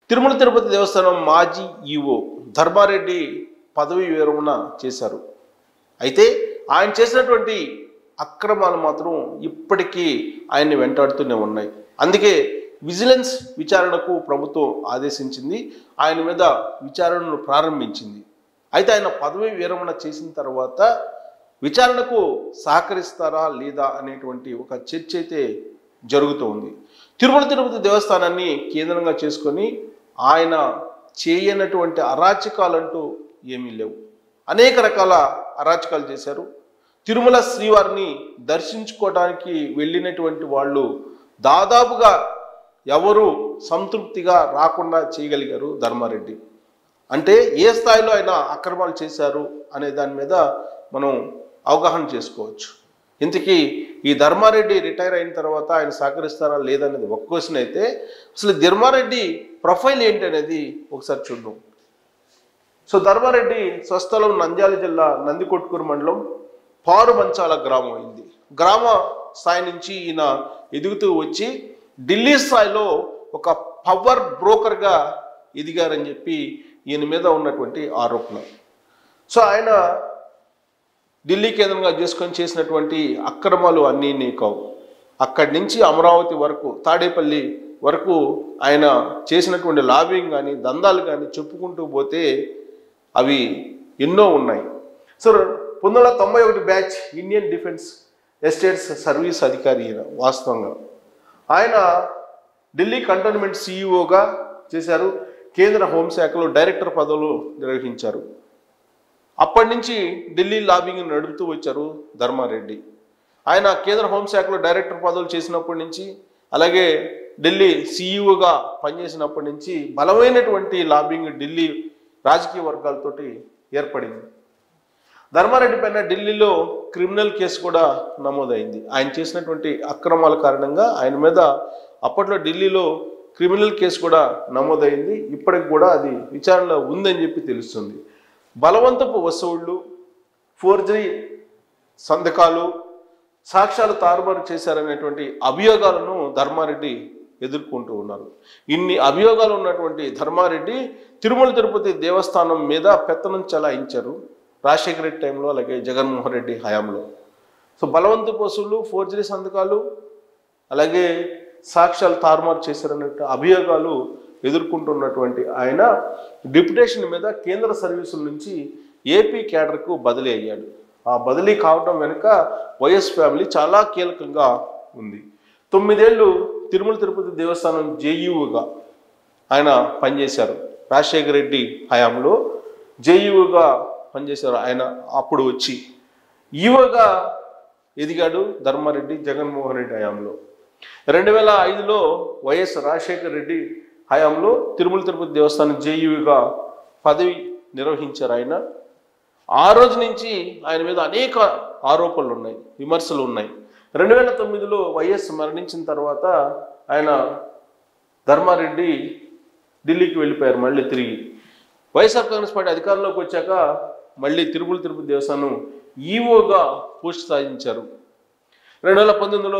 తిరుమల తిరుపతి దేవస్థానం మాజీ ఈఓ ధర్మారెడ్డి పదవి విరమణ చేశారు అయితే ఆయన చేసినటువంటి అక్రమాలు మాత్రం ఇప్పటికీ ఆయన్ని వెంటాడుతూనే ఉన్నాయి అందుకే విజిలెన్స్ విచారణకు ప్రభుత్వం ఆదేశించింది ఆయన మీద విచారణను ప్రారంభించింది అయితే ఆయన పదవి విరమణ చేసిన తర్వాత విచారణకు సహకరిస్తారా లేదా అనేటువంటి ఒక చర్చ అయితే జరుగుతోంది తిరుమల తిరుపతి దేవస్థానాన్ని కేంద్రంగా చేసుకొని ఆయన చేయనటువంటి అరాచకాలంటూ ఏమీ లేవు అనేక రకాల అరాచకాలు చేశారు తిరుమల శ్రీవారిని దర్శించుకోవడానికి వెళ్ళినటువంటి వాళ్ళు దాదాపుగా ఎవరు సంతృప్తిగా రాకుండా చేయగలిగారు ధర్మారెడ్డి అంటే ఏ స్థాయిలో ఆయన అక్రమాలు చేశారు అనే దాని మీద మనం అవగాహన చేసుకోవచ్చు ఇంతకీ ఈ ధర్మారెడ్డి రిటైర్ అయిన తర్వాత ఆయన సహకరిస్తారా లేదనేది ఒక క్వశ్చన్ అయితే అసలు ధర్మారెడ్డి ప్రొఫైల్ ఏంటి అనేది ఒకసారి చూద్దాం సో ధర్మారెడ్డి స్వస్థలం నంద్యాల జిల్లా నందికొట్కూరు మండలం పారుమంచాల గ్రామం అయింది గ్రామ స్థాయి నుంచి ఈయన ఎదుగుతూ వచ్చి ఢిల్లీ స్థాయిలో ఒక పవర్ బ్రోకర్గా ఎదిగారని చెప్పి ఈయన మీద ఉన్నటువంటి ఆరోపణ సో ఆయన ఢిల్లీ కేంద్రంగా చేసుకొని చేసినటువంటి అక్రమాలు అన్నీ నీ కావు అక్కడి నుంచి అమరావతి వరకు తాడేపల్లి వరకు ఆయన చేసినటువంటి లాబింగ్ కానీ దందాలు కానీ చెప్పుకుంటూ పోతే అవి ఎన్నో ఉన్నాయి సో పంతొమ్మిది వందల తొంభై ఒకటి batch Indian Defence Estates Service అధికారి ఈయన వాస్తవంగా ఆయన ఢిల్లీ కంటోన్మెంట్ సీఈఓగా చేశారు కేంద్ర హోంశాఖలో డైరెక్టర్ పదవులు నిర్వహించారు అప్పటి నుంచి ఢిల్లీ లాబింగ్ నడుపుతూ వచ్చారు ధర్మారెడ్డి ఆయన కేంద్ర హోంశాఖలో డైరెక్టర్ పదవులు చేసినప్పటి నుంచి అలాగే ఢిల్లీ సీఈఓగా పనిచేసినప్పటి నుంచి బలమైనటువంటి లాబింగ్ ఢిల్లీ రాజకీయ వర్గాలతోటి ఏర్పడింది ధర్మారెడ్డి పైన ఢిల్లీలో క్రిమినల్ కేసు కూడా నమోదైంది ఆయన చేసినటువంటి అక్రమాల కారణంగా ఆయన మీద అప్పట్లో ఢిల్లీలో క్రిమినల్ కేసు కూడా నమోదైంది ఇప్పటికి కూడా అది విచారణలో ఉందని చెప్పి తెలుస్తుంది బలవంతపు వసూళ్లు ఫోర్జరీ సంతకాలు సాక్ష్యాలు తారుమారు చేశారనేటువంటి అభియోగాలను ధర్మారెడ్డి ఎదుర్కొంటూ ఉన్నారు ఇన్ని అభియోగాలు ఉన్నటువంటి ధర్మారెడ్డి తిరుమల తిరుపతి దేవస్థానం మీద పెత్తనం చెలాయించారు రాజశేఖర రెడ్డి టైంలో అలాగే జగన్మోహన్ రెడ్డి హయాంలో సో బలవంతపు వసూళ్లు ఫోర్జరీ సంతకాలు అలాగే సాక్ష్యాలు తారుమారు చేశారనే అభియోగాలు ఎదుర్కొంటున్నటువంటి ఆయన డిప్యుటేషన్ మీద కేంద్ర సర్వీసుల నుంచి ఏపీ క్యాడర్కు బదిలీ అయ్యాడు ఆ బదిలీ కావడం వెనుక వైఎస్ ఫ్యామిలీ చాలా కీలకంగా ఉంది తొమ్మిదేళ్ళు తిరుమల తిరుపతి దేవస్థానం జేయూగా ఆయన పనిచేశారు రాజశేఖర రెడ్డి హయాంలో జేయూగా పనిచేశారు ఆయన అప్పుడు వచ్చి ఈవోగా ఎదిగాడు ధర్మారెడ్డి జగన్మోహన్ రెడ్డి హయాంలో రెండు వేల ఐదులో వైఎస్ రాజశేఖర రెడ్డి హయాంలో తిరుమల తిరుపతి దేవస్థానం జేయూగా పదవి నిర్వహించారు ఆయన ఆ రోజు నుంచి ఆయన మీద అనేక ఆరోపణలు ఉన్నాయి విమర్శలు ఉన్నాయి రెండు వేల తొమ్మిదిలో వైఎస్ మరణించిన తర్వాత ఆయన ధర్మారెడ్డి ఢిల్లీకి వెళ్ళిపోయారు మళ్ళీ తిరిగి వైఎస్ఆర్ కాంగ్రెస్ పార్టీ అధికారంలోకి వచ్చాక మళ్ళీ తిరుమల తిరుపతి దేవస్థానం ఈఓగా పోస్ట్ సాధించారు రెండు వేల పంతొమ్మిదిలో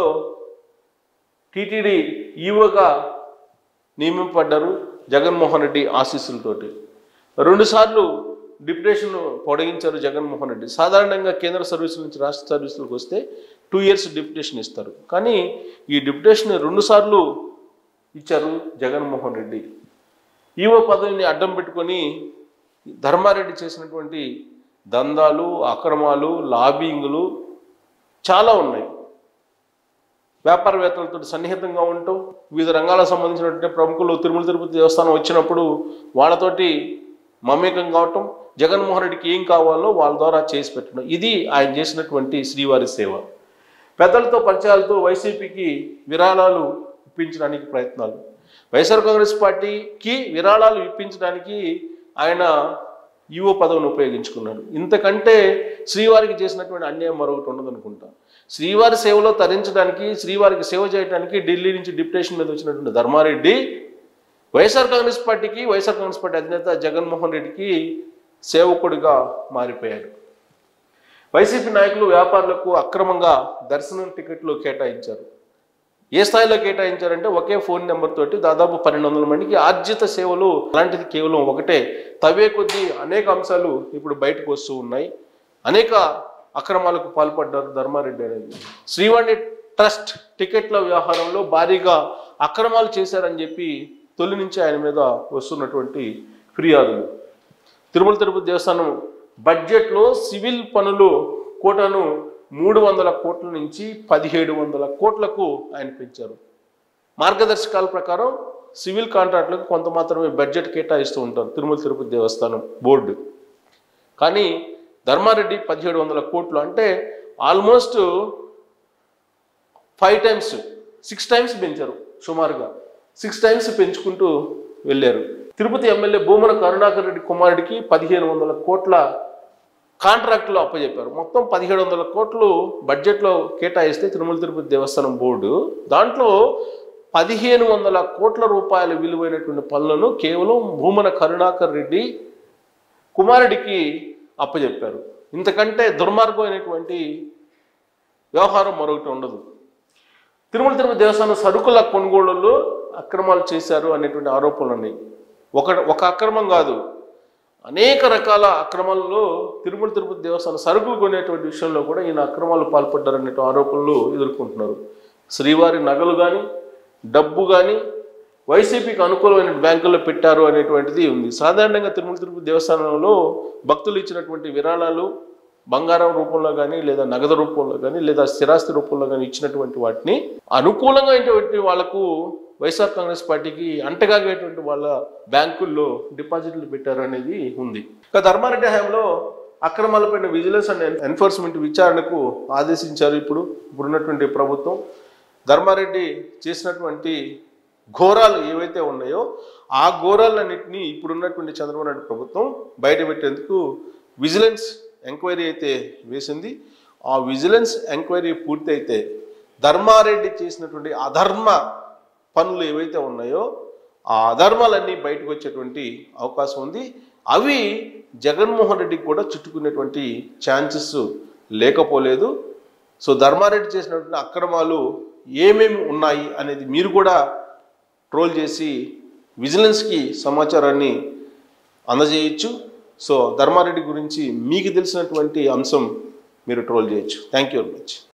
టీటీడీ ఈఓగా నియమింపబడ్డారు జగన్మోహన్ రెడ్డి ఆశీస్సులతోటి రెండుసార్లు డిప్యుటేషన్ పొడిగించారు జగన్మోహన్ రెడ్డి సాధారణంగా కేంద్ర సర్వీసుల నుంచి రాష్ట్ర సర్వీసులకు వస్తే టూ ఇయర్స్ డిప్యుటేషన్ ఇస్తారు కానీ ఈ డిప్యుటేషన్ రెండుసార్లు ఇచ్చారు జగన్మోహన్ రెడ్డి ఈవో పదవిని అడ్డం పెట్టుకొని ధర్మారెడ్డి చేసినటువంటి దందాలు అక్రమాలు లాబింగ్లు చాలా ఉన్నాయి వ్యాపారవేత్తలతో సన్నిహితంగా ఉంటూ వివిధ రంగాలకు సంబంధించినటువంటి ప్రముఖులు తిరుమల తిరుపతి దేవస్థానం వచ్చినప్పుడు వాళ్ళతోటి మమేకం కావటం జగన్మోహన్ రెడ్డికి ఏం కావాలో వాళ్ళ ద్వారా చేసి పెట్టడం ఇది ఆయన చేసినటువంటి శ్రీవారి సేవ పెద్దలతో పరిచయాలతో వైసీపీకి విరాళాలు ఇప్పించడానికి ప్రయత్నాలు వైఎస్ఆర్ కాంగ్రెస్ పార్టీకి విరాళాలు ఇప్పించడానికి ఆయన ఈవో పదవిని ఉపయోగించుకున్నాడు ఇంతకంటే శ్రీవారికి చేసినటువంటి అన్యాయం మరొకటి ఉండదు అనుకుంటా శ్రీవారి సేవలో తరించడానికి శ్రీవారికి సేవ చేయడానికి ఢిల్లీ నుంచి డిప్యుటేషన్ మీద వచ్చినటువంటి ధర్మారెడ్డి వైఎస్ఆర్ కాంగ్రెస్ పార్టీకి వైఎస్ఆర్ కాంగ్రెస్ పార్టీ అధినేత జగన్మోహన్ రెడ్డికి సేవకుడిగా మారిపోయాడు వైసీపీ నాయకులు వ్యాపారులకు అక్రమంగా దర్శనం టికెట్లు కేటాయించారు ఏ స్థాయిలో కేటాయించారంటే ఒకే ఫోన్ నెంబర్ తోటి దాదాపు పన్నెండు వందల మందికి ఆర్జిత సేవలు అలాంటిది కేవలం ఒకటే తవ్వే కొద్దీ అనేక అంశాలు ఇప్పుడు బయటకు వస్తూ ఉన్నాయి అనేక అక్రమాలకు పాల్పడ్డారు ధర్మారెడ్డి అనేది శ్రీవాణి ట్రస్ట్ టికెట్ల వ్యవహారంలో భారీగా అక్రమాలు చేశారని చెప్పి తొలి నుంచి ఆయన మీద వస్తున్నటువంటి ఫిర్యాదులు తిరుమల తిరుపతి దేవస్థానం బడ్జెట్లో సివిల్ పనులు కోటను మూడు వందల కోట్ల నుంచి పదిహేడు వందల కోట్లకు ఆయన పెంచారు మార్గదర్శకాల ప్రకారం సివిల్ కాంట్రాక్టులకు కొంత మాత్రమే బడ్జెట్ కేటాయిస్తూ ఉంటారు తిరుమల తిరుపతి దేవస్థానం బోర్డు కానీ ధర్మారెడ్డి పదిహేడు వందల కోట్లు అంటే almost five times six times పెంచారు సుమారుగా సిక్స్ టైమ్స్ పెంచుకుంటూ వెళ్ళారు తిరుపతి ఎమ్మెల్యే భూమన కరుణాకర్ రెడ్డి కుమారుడికి పదిహేను వందల కోట్ల కాంట్రాక్టులు అప్పచెప్పారు మొత్తం పదిహేడు వందల కోట్లు బడ్జెట్లో కేటాయిస్తే తిరుమల తిరుపతి దేవస్థానం బోర్డు దాంట్లో పదిహేను వందల కోట్ల రూపాయల విలువైనటువంటి పనులను కేవలం భూమన కరుణాకర్ రెడ్డి కుమారుడికి అప్పచెప్పారు ఇంతకంటే దుర్మార్గమైనటువంటి వ్యవహారం మరొకటి ఉండదు తిరుమల తిరుపతి దేవస్థానం సరుకుల కొనుగోళ్లలో అక్రమాలు చేశారు అనేటువంటి ఆరోపణలు ఉన్నాయి ఒక ఒక అక్రమం కాదు అనేక రకాల అక్రమాలలో తిరుమల తిరుపతి దేవస్థానం సరుకులు కొనేటువంటి విషయంలో కూడా ఈయన అక్రమాలు పాల్పడ్డారనే ఆరోపణలు ఎదుర్కొంటున్నారు శ్రీవారి నగలు కానీ డబ్బు కానీ వైసీపీకి అనుకూలమైన బ్యాంకుల్లో పెట్టారు అనేటువంటిది ఉంది సాధారణంగా తిరుమల తిరుపతి దేవస్థానంలో భక్తులు ఇచ్చినటువంటి విరాళాలు బంగారం రూపంలో కానీ లేదా నగదు రూపంలో కానీ లేదా స్థిరాస్తి రూపంలో కానీ ఇచ్చినటువంటి వాటిని అనుకూలంగా అయినటువంటి వాళ్లకు వైఎస్ఆర్ కాంగ్రెస్ పార్టీకి అంటగాగేటువంటి వాళ్ళ బ్యాంకుల్లో డిపాజిట్లు పెట్టారు అనేది ఉంది ఇక ధర్మారెడ్డి హయాంలో అక్రమాలపైన విజిలెన్స్ అండ్ ఎన్ఫోర్స్మెంట్ విచారణకు ఆదేశించారు ఇప్పుడు ఇప్పుడున్నటువంటి ప్రభుత్వం ధర్మారెడ్డి చేసినటువంటి ఘోరాలు ఏవైతే ఉన్నాయో ఆ ఘోరాలన్నింటినీ ఇప్పుడున్నటువంటి చంద్రబాబు నాయుడు ప్రభుత్వం బయటపెట్టేందుకు విజిలెన్స్ ఎంక్వైరీ అయితే వేసింది ఆ విజిలెన్స్ ఎంక్వైరీ పూర్తయితే ధర్మారెడ్డి చేసినటువంటి అధర్మ పనులు ఏవైతే ఉన్నాయో ఆ అధర్మాలన్నీ బయటకు వచ్చేటువంటి అవకాశం ఉంది అవి జగన్మోహన్ రెడ్డికి కూడా చుట్టుకునేటువంటి ఛాన్సెస్ లేకపోలేదు సో ధర్మారెడ్డి చేసినటువంటి అక్రమాలు ఏమేమి ఉన్నాయి అనేది మీరు కూడా ట్రోల్ చేసి విజిలెన్స్కి సమాచారాన్ని అందజేయచ్చు సో ధర్మారెడ్డి గురించి మీకు తెలిసినటువంటి అంశం మీరు ట్రోల్ చేయొచ్చు థ్యాంక్ యూ వెరీ మచ్